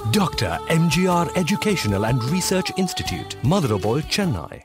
Dr. MGR Educational and Research Institute, Madurai, Chennai.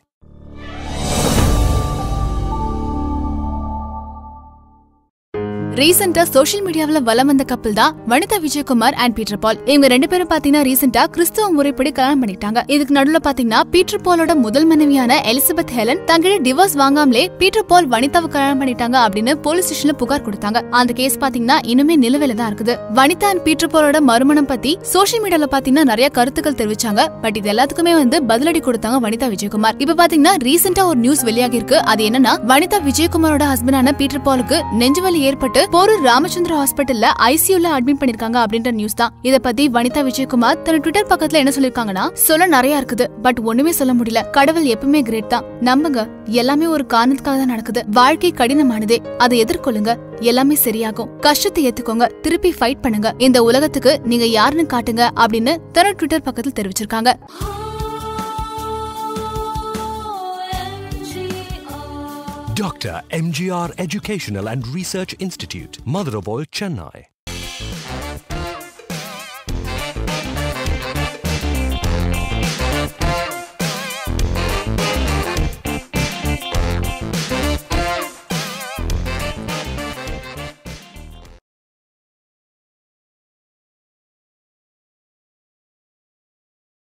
ரீசெண்டா social மீடியாவுல வலம் வந்த கப்பல் தான் Vanitha Vijayakumar and Peter Paul இவங்க ரெண்டு பேரும் பாத்தீங்கன்னா ரீசெண்டா கிறிஸ்துவ முறைப்படி கல்யாணம் பண்ணிட்டாங்க இதுக்கு நடுவுல பாத்தீங்கன்னா பீட்டர் பாலோட முதல் மனைவியான எலிசபெத் ஹெலன் தங்கிட்ட டிவோர்ஸ் வாங்காமலே பீட்டர் பால் வனிதாவை கல்யாணம் பண்ணிட்டாங்க அப்படின்னு போலீஸ் ஸ்டேஷன்ல புகார் கொடுத்தாங்க அந்த கேஸ் பாத்தீங்கன்னா இன்னுமே நிலுவையில தான் இருக்குது வனிதா அண்ட் பீட்டர் பாலோட மறுமணம் பத்தி சோஷியல் மீடியால பாத்தீங்கன்னா நிறைய கருத்துக்கள் தெரிவிச்சாங்க பட் இது எல்லாத்துக்குமே வந்து பதிலடி கொடுத்தாங்க வனிதா விஜயகுமார் இப்ப பாத்தீங்கன்னா ரீசெண்டா ஒரு நியூஸ் வெளியாகி இருக்கு அது என்னன்னா வனிதா விஜயகுமாரோட ஹஸ்பண்டான பீட்டர் பாலுக்கு நெஞ்சுவலி ஏற்பட்டு போரூர் ராமச்சந்திர ஹாஸ்பிட்டல்ல ஐசியூல அட்மிட் பண்ணிருக்காங்க அப்படின்ற நியூஸ் தான் இத பத்தி வனிதா விஜயகுமார் தன் ட்விட்டர் பக்கத்துல என்ன சொல்லிருக்காங்கன்னா சொல்ல நிறைய இருக்குது பட் ஒண்ணுமே சொல்ல முடியல கடவுள் எப்பவுமே கிரேட் தான் நம்புங்க எல்லாமே ஒரு காரணத்துக்காக தான் நடக்குது வாழ்க்கை கடினமானதே அதை எதிர்கொள்ளுங்க எல்லாமே சரியாகும் கஷ்டத்தை ஏத்துக்கோங்க திருப்பி ஃபைட் பண்ணுங்க இந்த உலகத்துக்கு நீங்க யாருன்னு காட்டுங்க அப்படின்னு தன்னோட ட்விட்டர் பக்கத்தில் தெரிவிச்சிருக்காங்க Dr. MGR Educational and Research Institute, Madurai, Chennai.